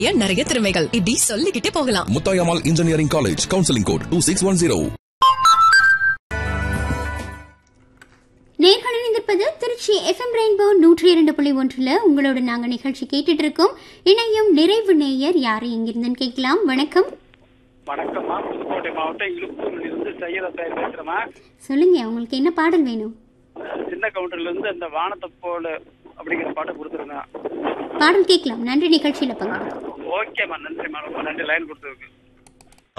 ஏன் நிறைய திறமைகள் இப்படி சொல்லிக்கிட்டே போகலாம் Muthayammal engineering college counselling code two six one zero நேர்கள் இணைந்திருப்பது திருச்சி எஃப்எம் ரெயின்போ நூற்றி இரண்டு புள்ளி ஒன்றில் உங்களோட நாங்கள் நிகழ்ச்சி கேட்டுட்டு இருக்கோம் இணையும் நிறைவு நேயர் யாரு எங்கிருந்துன்னு கேட்கலாம் வணக்கம் வணக்கம்மா புதுக்கோட்டை மாவட்டம் இழுப்பூரிலிருந்து சையத சார் பேசுறேம்மா சொல்லுங்க உங்களுக்கு என்ன பாடல் வேணும் சின்ன கவுண்டர்ல இருந்து அந்த வானத்தை போல அப்படிங்கிற பாட்டை கொடுத்துருங்க பாடல் கேட்கலாம் நன்றி நிகழ்ச்சியில் பங்கு ஓகேம்மா நன்றிம்மா ரொம்ப நன்றி லைன் கொடுத்ததுக்கு